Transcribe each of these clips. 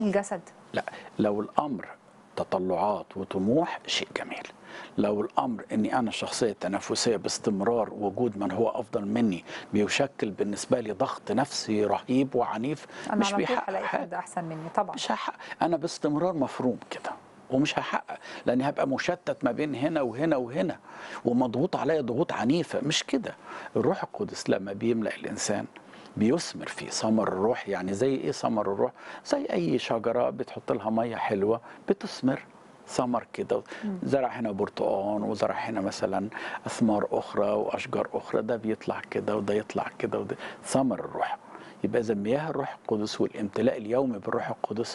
الجسد لا لو الامر تطلعات وطموح شيء جميل لو الامر اني انا شخصيه تنافسيه باستمرار وجود من هو افضل مني بيشكل بالنسبه لي ضغط نفسي رهيب وعنيف انا مش على طول بيحقق هلاقي حاجه حد احسن مني طبعا مش هحقق انا باستمرار مفروم كده ومش هحقق لاني هبقى مشتت ما بين هنا وهنا وهنا ومضغوط عليا ضغوط عنيفه مش كده الروح القدس لما بيملا الانسان بيثمر فيه ثمر الروح يعني زي ايه ثمر الروح زي اي شجره بتحط لها ميه حلوه بتثمر ثمر كده زرع هنا برتقان وزرع هنا مثلا اثمار اخرى واشجار اخرى ده بيطلع كده وده يطلع كده وده ثمر الروح يبقى اذا مياه الروح القدس والامتلاء اليومي بالروح القدس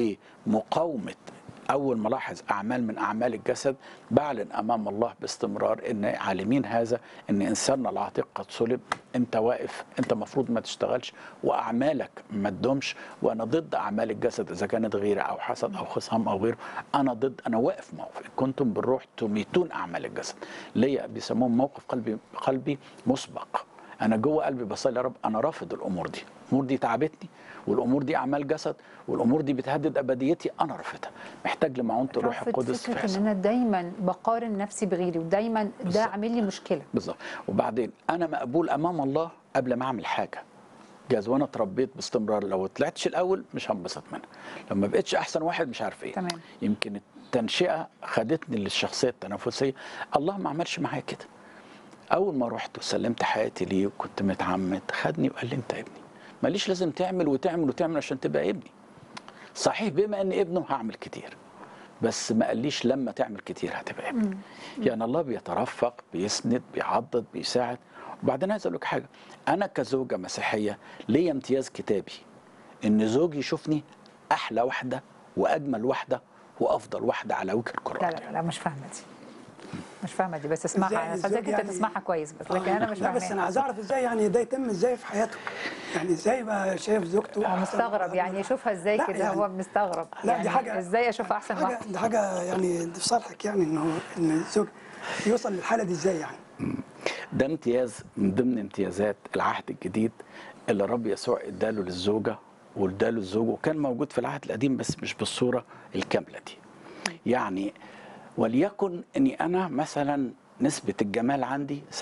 ومقاومه اول ما لاحظ اعمال من اعمال الجسد بعلن امام الله باستمرار ان عالمين هذا ان انساننا العتيق قد صلب انت واقف انت المفروض ما تشتغلش واعمالك ما تدومش وانا ضد اعمال الجسد اذا كانت غيره او حسد او خصام او غيره انا ضد انا واقف موقف كنتم بالروح تميتون اعمال الجسد ليا بيسموه موقف قلبي قلبي مسبق انا جوه قلبي بصلي يا رب انا رافض الامور دي الامور دي تعبتني والامور دي اعمال جسد والامور دي بتهدد ابديتي انا رافضها محتاج لمعونه الروح رافض القدس في فكره ان حياتي انا دايما بقارن نفسي بغيري ودايما ده بالظبط. عامل لي مشكله بالظبط وبعدين انا مقبول امام الله قبل ما اعمل حاجه جاز وانا اتربيت باستمرار لو طلعتش الاول مش هنبسط منها لو ما بقتش احسن واحد مش عارف ايه تمام. يمكن التنشئه خدتني للشخصيه التنافسيه الله ما عملش معايا كده اول ما رحت وسلمت حياتي ليه وكنت متعمد خدني وقال لي انت ابني ماليش لازم تعمل وتعمل وتعمل عشان تبقى ابني صحيح بما ان ابنه هعمل كتير بس ما قاليش لما تعمل كتير هتبقى ابني يعني الله بيترفق بيسند بيعضد بيساعد وبعدين عايز اقول لك حاجه انا كزوجه مسيحيه ليا امتياز كتابي ان زوجي يشوفني احلى واحده واجمل واحده وافضل واحده على وجه الكره لا لا لا, لا مش فاهمه دي مش فاهمه دي بس اسمعها إزاي انا الزوج فاكر انت يعني- تسمعها كويس بس آه، لكن انا مش لا بس فاهمه انا عايز اعرف ازاي يعني ده يتم ازاي في حياته يعني ازاي بقى شايف زوجته هو أحسن مستغرب واحدة يعني من- يشوفها ازاي لا كده يعني- هو مستغرب لا يعني دي حاجه ازاي اشوفها احسن حاجه واحده دي حاجه يعني دي في صالحك يعني انه ان الزوج يوصل للحاله دي ازاي يعني ده امتياز من ضمن امتيازات العهد الجديد اللي الرب يسوع اداله للزوجه واداله الزوج وكان موجود في العهد القديم بس مش بالصوره الكامله دي. يعني وليكن اني انا مثلا نسبه الجمال عندي 70%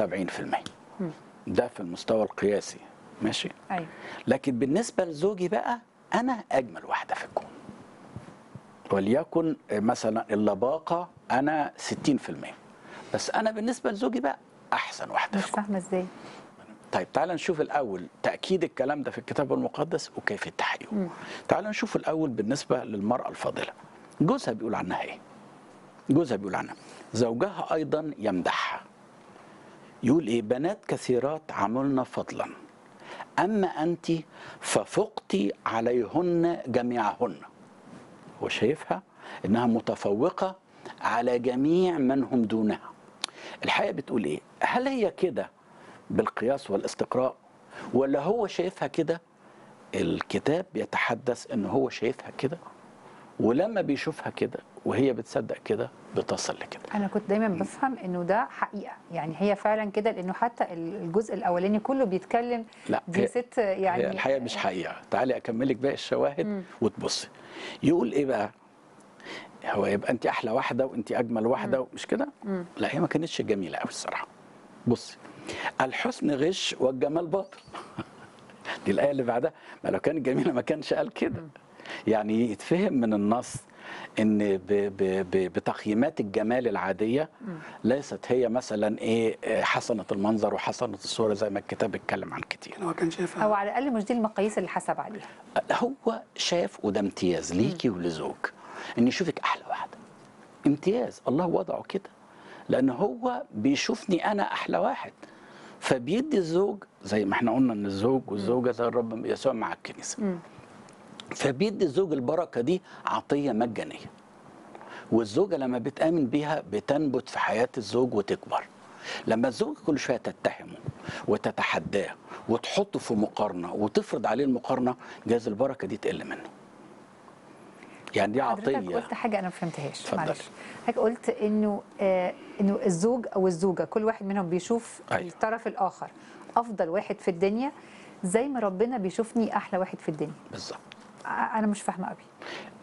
ده في المستوى القياسي ماشي؟ ايوه لكن بالنسبه لزوجي بقى انا اجمل واحده في الكون. وليكن مثلا اللباقه انا 60% بس انا بالنسبه لزوجي بقى احسن واحده مش في الكون. فاهمه ازاي طيب تعال نشوف الاول تاكيد الكلام ده في الكتاب المقدس وكيفيه تحقيقه. تعال نشوف الاول بالنسبه للمراه الفاضله. جوزها بيقول عنها ايه؟ جوزها بيقول عنها زوجها ايضا يمدحها. يقول ايه؟ بنات كثيرات عملن فضلا اما انت ففقت عليهن جميعهن. هو شايفها انها متفوقه على جميع من هم دونها. الحقيقه بتقول ايه؟ هل هي كده بالقياس والاستقراء ولا هو شايفها كده الكتاب بيتحدث ان هو شايفها كده ولما بيشوفها كده وهي بتصدق كده بتصل لكده انا كنت دايما بفهم انه ده حقيقه يعني هي فعلا كده لانه حتى الجزء الاولاني كله بيتكلم لا دي هي- ست يعني هي الحقيقه مش حقيقه تعالي اكملك باقي الشواهد وتبصي يقول ايه بقى هو يبقى انت احلى واحده وانت اجمل واحده مش كده لا هي ما كانتش جميله قوي الصراحه بصي الحسن غش والجمال باطل دي الايه اللي بعدها ما لو كانت جميله ما كانش قال كده يعني يتفهم من النص ان ب ب ب بتقييمات الجمال العاديه ليست هي مثلا ايه آه، حسنه المنظر وحسنه الصوره زي ما الكتاب اتكلم عن كتير يعني هو كان شايفها او على الاقل مش دي المقاييس اللي حسب عليها هو شاف وده امتياز ليكي ولزوج ان يشوفك احلى واحده امتياز الله وضعه كده لان هو بيشوفني انا احلى واحد فبيدي الزوج زي ما احنا قلنا ان الزوج والزوجه زي الرب يسوع مع الكنيسه فبيدي الزوج البركه دي عطيه مجانيه والزوجه لما بتامن بيها بتنبت في حياه الزوج وتكبر لما الزوج كل شويه تتهمه وتتحداه وتحطه في مقارنه وتفرض عليه المقارنه جاز البركه دي تقل منه يعني دي حضرتك عطيه قلت حاجه انا ما فهمتهاش اتفضلي. معلش حضرتك قلت انه آه انه الزوج او الزوجه كل واحد منهم بيشوف أيوة. الطرف الاخر افضل واحد في الدنيا زي ما ربنا بيشوفني احلى واحد في الدنيا بالظبط انا مش فاهمه قوي